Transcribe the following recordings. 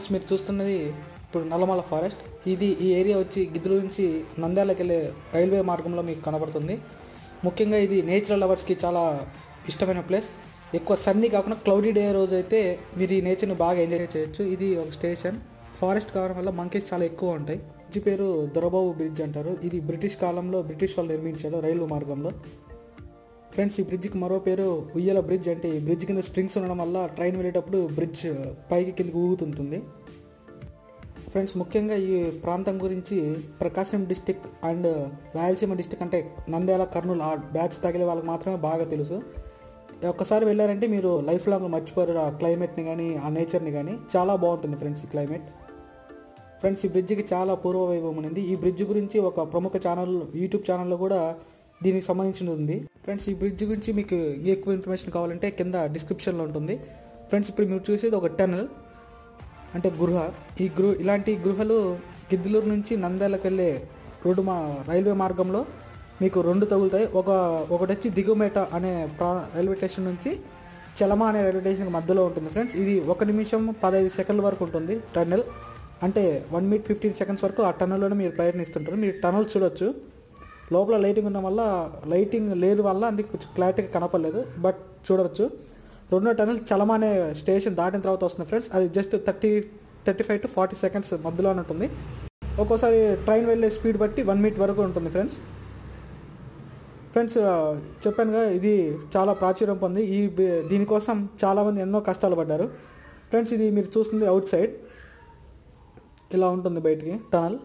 friends మీరు చూస్తున్నది ఇప్పుడు నల్లమల ఫారెస్ట్ ఇది ఈ ఏరియా వచ్చి గిద్దలు నుంచి నంద్యాలకు వెళ్ళే రైల్వే మార్గంలో మీకు కనబడుతుంది ముఖ్యంగా ఇది నేచురల్ లవర్స్కి చాలా ఇష్టమైన ప్లేస్ ఎక్కువ సన్నీ కాకుండా క్లౌడీ డే రోజు అయితే మీరు ఈ నేచర్ని బాగా ఎంజాయ్ చేయొచ్చు ఇది ఒక స్టేషన్ ఫారెస్ట్ కావడం వల్ల మంకీస్ చాలా ఎక్కువ ఉంటాయి బ్రిడ్జ్ పేరు దొరబాబు బ్రిడ్జ్ అంటారు ఇది బ్రిటిష్ కాలంలో బ్రిటిష్ వాళ్ళు నిర్మించారు రైలు మార్గంలో ఫ్రెండ్స్ ఈ బ్రిడ్జ్కి మరో పేరు ఉయ్యల బ్రిడ్జ్ అంటే ఈ బ్రిడ్జ్ కింద స్ప్రింగ్స్ ఉండడం వల్ల ట్రైన్ వెళ్ళేటప్పుడు బ్రిడ్జ్ పైకి కిందకి ఊగుతుంటుంది ఫ్రెండ్స్ ముఖ్యంగా ఈ ప్రాంతం గురించి Prakasam district and Rayalaseema district అంటే నంద్యాల కర్నూలు ఆ బ్యాచ్ తగిలే వాళ్ళకి మాత్రమే బాగా తెలుసు ఒక్కసారి వెళ్ళారంటే మీరు లైఫ్ లాంగ్ మర్చిపోరు ఆ క్లైమేట్ని కానీ ఆ నేచర్ని కానీ చాలా బాగుంటుంది ఫ్రెండ్స్ ఈ క్లైమేట్ ఫ్రెండ్స్ ఈ బ్రిడ్జికి చాలా పూర్వ వైభవం ఉంది ఈ బ్రిడ్జ్ గురించి ఒక ప్రముఖ ఛానల్ యూట్యూబ్ ఛానల్లో కూడా దీనికి సంబంధించి ఉంది ఫ్రెండ్స్ ఈ బ్రిడ్జ్ గురించి మీకు ఇంకా ఎక్కువ ఇన్ఫర్మేషన్ కావాలంటే కింద డిస్క్రిప్షన్లో ఉంటుంది ఫ్రెండ్స్ ఇప్పుడు మీరు చూసేది ఒక టనల్ అంటే గృహ ఈ గృహ ఇలాంటి గృహలు గిద్దలూరు నుంచి నంద్యాలకు వెళ్ళే రోడ్డు మా రైల్వే మార్గంలో మీకు రెండు తగులుతాయి ఒక ఒకటి వచ్చి దిగుమేట అనే ప్రా రైల్వే స్టేషన్ నుంచి చలమా అనే రైల్వే స్టేషన్ మధ్యలో ఉంటుంది ఫ్రెండ్స్ ఇది ఒక నిమిషం పదహైదు సెకండ్ల వరకు ఉంటుంది టన్నెల్ అంటే వన్ మినిట్ ఫిఫ్టీన్ సెకండ్స్ వరకు ఆ టన్నెల్లోనే మీరు ప్రయత్నిస్తుంటారు మీరు టనల్ చూడొచ్చు లోపల లైటింగ్ ఉండడం వల్ల లైటింగ్ లేదు వల్ల అందుకు కొంచెం క్లారిటీగా కనపడలేదు బట్ చూడవచ్చు రెండో టనల్ చలమా అనే స్టేషన్ దాటిన తర్వాత వస్తుంది ఫ్రెండ్స్ అది just thirty thirty five to forty seconds మధ్యలోనే ఉంటుంది ఒక్కోసారి ట్రైన్ వెళ్ళే స్పీడ్ బట్టి వన్ మినిట్ వరకు ఉంటుంది ఫ్రెండ్స్ ఫ్రెండ్స్ చెప్పానుగా ఇది చాలా ప్రాచుర్యం పొంది ఈ బి- దీనికోసం చాలామంది ఎన్నో కష్టాలు పడ్డారు ఫ్రెండ్స్ ఇది మీరు చూస్తుంది అవుట్ సైడ్ ఇలా ఉంటుంది బయటికి టనల్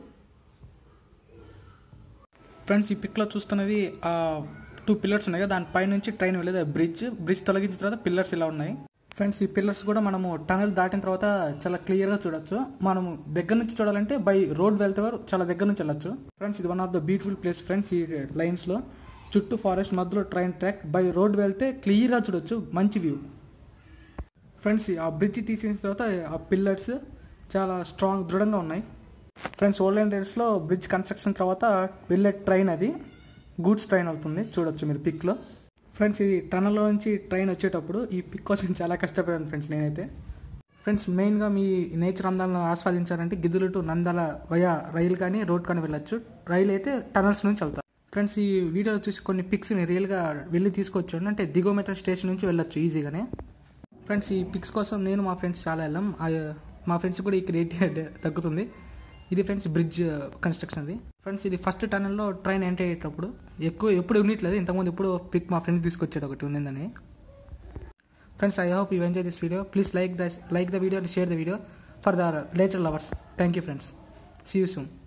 ఫ్రెండ్స్ ఈ పిక్లో చూస్తున్నది ఆ టూ పిల్లర్స్ ఉన్నాయి కదా దానిపై నుంచి ట్రైన్ వెళ్ళేది బ్రిడ్జ్ బ్రిడ్జ్ తొలగించిన తర్వాత పిల్లర్స్ ఇలా ఉన్నాయి ఫ్రెండ్స్ ఈ పిల్లర్స్ కూడా మనము టనల్ దాటిన తర్వాత చాలా క్లియర్గా చూడొచ్చు మనము దగ్గర నుంచి చూడాలంటే బై రోడ్ వెళ్తే వరకు చాలా దగ్గర నుంచి వెళ్ళొచ్చు ఫ్రెండ్స్ ఇది one of the beautiful place friends ఈ లైన్స్లో చుట్టూ ఫారెస్ట్ మధ్యలో ట్రైన్ ట్రాక్ బై రోడ్ వెళ్తే క్లియర్గా చూడొచ్చు మంచి వ్యూ ఫ్రెండ్స్ ఆ బ్రిడ్జ్ తీసేసిన తర్వాత ఆ పిల్లర్స్ చాలా స్ట్రాంగ్ దృఢంగా ఉన్నాయి ఫ్రెండ్స్ ఓల్డెన్ డేస్లో బ్రిడ్జ్ కన్స్ట్రక్షన్ తర్వాత వెళ్ళే ట్రైన్ అది గూడ్స్ ట్రైన్ అవుతుంది చూడొచ్చు మీరు పిక్లో ఫ్రెండ్స్ ఇది టనల్లో నుంచి ట్రైన్ వచ్చేటప్పుడు ఈ పిక్ కోసం చాలా కష్టపడాను ఫ్రెండ్స్ నేనైతే ఫ్రెండ్స్ మెయిన్గా మీ నేచర్ అందాలను ఆస్వాదించాలంటే గిద్దులు టు నందాల వయా రైలు కానీ రోడ్ కానీ వెళ్ళొచ్చు రైలు అయితే టనల్స్ నుంచి వెళ్తారు ఫ్రెండ్స్ ఈ వీడియోలో చూసి కొన్ని పిక్స్ని రియల్గా వెళ్ళి తీసుకొచ్చాను అంటే దిగోమెట్రో స్టేషన్ నుంచి వెళ్ళొచ్చు ఈజీగానే ఫ్రెండ్స్ ఈ పిక్స్ కోసం నేను మా ఫ్రెండ్స్ చాలా వెళ్ళాం ఆ, మా ఫ్రెండ్స్ కూడా ఈ క్రియేటివ్ తగ్గుతుంది ఇది ఫ్రెండ్స్ బ్రిడ్జ్ కన్స్ట్రక్షన్ అది ఫ్రెండ్స్ ఇది ఫస్ట్ టనల్లో ట్రైన్ ఎంటర్ అయ్యేటప్పుడు ఎక్కువ ఎప్పుడు ఉండట్లేదు ఇంతకుముందు ఇప్పుడు పిక్ మా ఫ్రెండ్ తీసుకొచ్చాడు ఒకటి ఉండిందని friends I hope you enjoy this video please like the like the video and share the video for the nature lovers thank you friends see you soon